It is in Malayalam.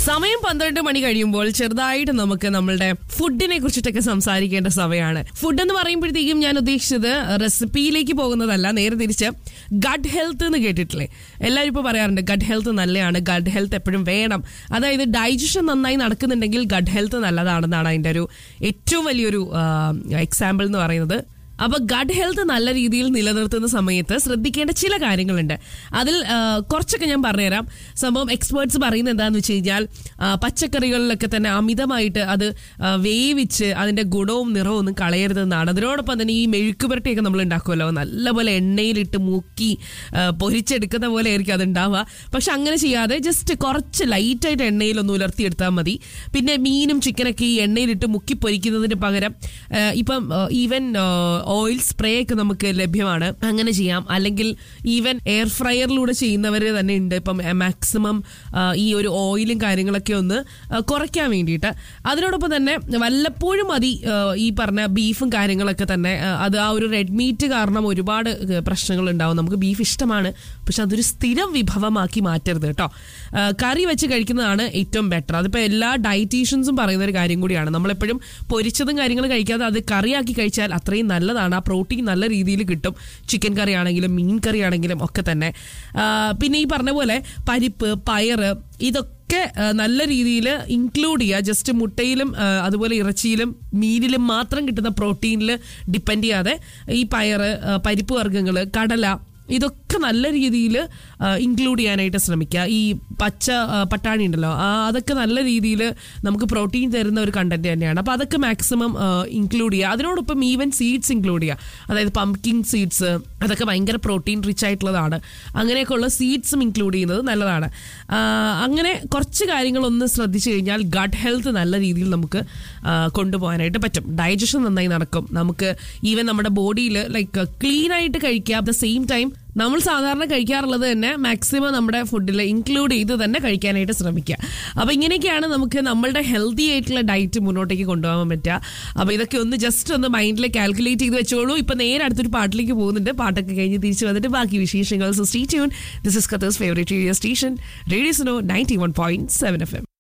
സമയം പന്ത്രണ്ട് മണി കഴിയുമ്പോൾ ചെറുതായിട്ട് നമുക്ക് നമ്മളുടെ ഫുഡിനെ കുറിച്ചിട്ടൊക്കെ സംസാരിക്കേണ്ട സമയമാണ് ഫുഡ് എന്ന് പറയുമ്പോഴത്തേക്കും ഞാൻ ഉദ്ദേശിച്ചത് റെസിപ്പിയിലേക്ക് പോകുന്നതല്ല നേരെ തിരിച്ച് ഗഡ് ഹെൽത്ത് എന്ന് കേട്ടിട്ടില്ലേ എല്ലാവരും ഇപ്പോൾ പറയാറുണ്ട് ഗഡ് ഹെൽത്ത് നല്ലതാണ് ഗഡ് ഹെൽത്ത് എപ്പോഴും വേണം അതായത് ഡൈജഷൻ നന്നായി നടക്കുന്നുണ്ടെങ്കിൽ ഗഡ് ഹെൽത്ത് നല്ലതാണെന്നാണ് അതിൻ്റെ ഒരു ഏറ്റവും വലിയൊരു എക്സാമ്പിൾ എന്ന് പറയുന്നത് അപ്പൊ ഗഡ് ഹെൽത്ത് നല്ല രീതിയിൽ നിലനിർത്തുന്ന സമയത്ത് ശ്രദ്ധിക്കേണ്ട ചില കാര്യങ്ങളുണ്ട് അതിൽ ആ, കുറച്ചൊക്കെ ഞാൻ പറഞ്ഞുതരാം സംഭവം എക്സ്പേർട്സ് പറയുന്നത് എന്താന്ന് വെച്ച് കഴിഞ്ഞാൽ ആ, പച്ചക്കറികളിലൊക്കെ തന്നെ അമിതമായിട്ട് അത് ആ, വേവിച്ച് അതിന്റെ ഗുണവും നിറവും ഒന്നും കളയരുതെന്നാണ് അതിനോടൊപ്പം തന്നെ ഈ മെഴുക്ക് പുരട്ടിയൊക്കെ നമ്മൾ ഉണ്ടാക്കുമല്ലോ നല്ലപോലെ എണ്ണയിലിട്ട് മുക്കി ആ, പൊരിച്ചെടുക്കുന്ന പോലെ ആയിരിക്കും അത് ഉണ്ടാവുക പക്ഷെ അങ്ങനെ ചെയ്യാതെ ജസ്റ്റ് കുറച്ച് ലൈറ്റായിട്ട് എണ്ണയിലൊന്ന് ഉലർത്തിയെടുത്താൽ മതി പിന്നെ മീനും ചിക്കനൊക്കെ ഈ എണ്ണയിലിട്ട് മുക്കി പൊരിക്കുന്നതിന് പകരം ആ, ഇപ്പം ഈവൻ ഓയിൽ സ്പ്രേ ഒക്കെ നമുക്ക് ലഭ്യമാണ് അങ്ങനെ ചെയ്യാം അല്ലെങ്കിൽ ഈവൻ എയർ ഫ്രയറിലൂടെ ചെയ്യുന്നവർ തന്നെ ഉണ്ട് ഇപ്പം മാക്സിമം ഈ ഒരു ഓയിലും കാര്യങ്ങളൊക്കെ ഒന്ന് ആ, കുറയ്ക്കാൻ വേണ്ടിയിട്ട് അതിനോടൊപ്പം തന്നെ വല്ലപ്പോഴും മതി ആ, ഈ പറഞ്ഞ ബീഫും കാര്യങ്ങളൊക്കെ തന്നെ ആ, അത് ആ ഒരു റെഡ് മീറ്റ് കാരണം ഒരുപാട് പ്രശ്നങ്ങൾ ഉണ്ടാവും നമുക്ക് ബീഫ് ഇഷ്ടമാണ് പക്ഷെ അതൊരു സ്ഥിരം വിഭവമാക്കി മാറ്റരുത് കേട്ടോ ആ, കറി വെച്ച് കഴിക്കുന്നതാണ് ഏറ്റവും ബെറ്റർ അതിപ്പോൾ എല്ലാ ഡയറ്റീഷ്യൻസും പറയുന്ന ഒരു കാര്യം കൂടിയാണ് നമ്മളെപ്പോഴും പൊരിച്ചതും കാര്യങ്ങളും കഴിക്കാതെ അത് കറിയാക്കി കഴിച്ചാൽ അത്രയും നല്ലതാണ് ആ പ്രോട്ടീൻ നല്ല രീതിയിൽ കിട്ടും ചിക്കൻ കറി ആണെങ്കിലും മീൻ കറി ആണെങ്കിലും ഒക്കെ തന്നെ ആ, പിന്നെ ഈ പറഞ്ഞ പോലെ പരിപ്പ് പയറ് ഇതൊക്കെ ആ, നല്ല രീതിയിൽ ഇൻക്ലൂഡ് ചെയ്യുക ജസ്റ്റ് മുട്ടയിലും ആ, അതുപോലെ ഇറച്ചിയിലും മീനിലും മാത്രം കിട്ടുന്ന പ്രോട്ടീനിൽ ഡിപ്പെൻഡ് ചെയ്യാതെ ഈ പയറ് ആ, പരിപ്പ് വർഗ്ഗങ്ങൾ കടല ഇതൊക്കെ നല്ല രീതിയിൽ ഇൻക്ലൂഡ് ചെയ്യാനായിട്ട് ശ്രമിക്കുക ഈ പച്ച ആ, പട്ടാണി ഉണ്ടല്ലോ ആ, അതൊക്കെ നല്ല രീതിയിൽ നമുക്ക് പ്രോട്ടീൻ തരുന്ന ഒരു കണ്ടന്റ് തന്നെയാണ് അപ്പോൾ അതൊക്കെ മാക്സിമം ഇൻക്ലൂഡ് ചെയ്യുക അതിനോടൊപ്പം ഈവൻ സീഡ്സ് ഇൻക്ലൂഡ് ചെയ്യുക അതായത് പംകിൻ സീഡ്സ് അതൊക്കെ ഭയങ്കര പ്രോട്ടീൻ റിച്ച് ആയിട്ടുള്ളതാണ് അങ്ങനെയൊക്കെയുള്ള സീഡ്സും ഇൻക്ലൂഡ് ചെയ്യുന്നത് നല്ലതാണ് ആ, അങ്ങനെ കുറച്ച് കാര്യങ്ങളൊന്ന് ശ്രദ്ധിച്ചു കഴിഞ്ഞാൽ ഗഡ് ഹെൽത്ത് നല്ല രീതിയിൽ നമുക്ക് ആ, കൊണ്ടുപോകാനായിട്ട് പറ്റും ഡൈജഷൻ നന്നായി നടക്കും നമുക്ക് ഈവൻ നമ്മുടെ ബോഡിയിൽ ലൈക്ക് ക്ലീൻ ആയിട്ട് കഴിക്കുക അറ്റ് ദ സെയിം ടൈം നമ്മൾ സാധാരണ കഴിക്കാറുള്ളത് തന്നെ മാക്സിമം നമ്മുടെ ഫുഡിൽ ഇൻക്ലൂഡ് ചെയ്ത് തന്നെ കഴിക്കാനായിട്ട് ശ്രമിക്കുക അപ്പോൾ ഇങ്ങനെയൊക്കെയാണ് നമുക്ക് നമ്മളുടെ ഹെൽത്തി ആയിട്ടുള്ള ഡയറ്റ് മുന്നോട്ടേക്ക് കൊണ്ടുപോകാൻ പറ്റുക അപ്പോൾ ഇതൊക്കെ ഒന്ന് ജസ്റ്റ് ഒന്ന് മൈൻഡിൽ കാൽക്കുലേറ്റ് ചെയ്ത് വെച്ചോളൂ ഇപ്പം നേരെ അടുത്തൊരു പാട്ടിലേക്ക് പോകുന്നുണ്ട് പാട്ടൊക്കെ കഴിഞ്ഞ് തിരിച്ച് വന്നിട്ട് ബാക്കി വിശേഷങ്ങൾ so stay tune this is Qatar's favourite radio station radio Suno ninety one point seven F M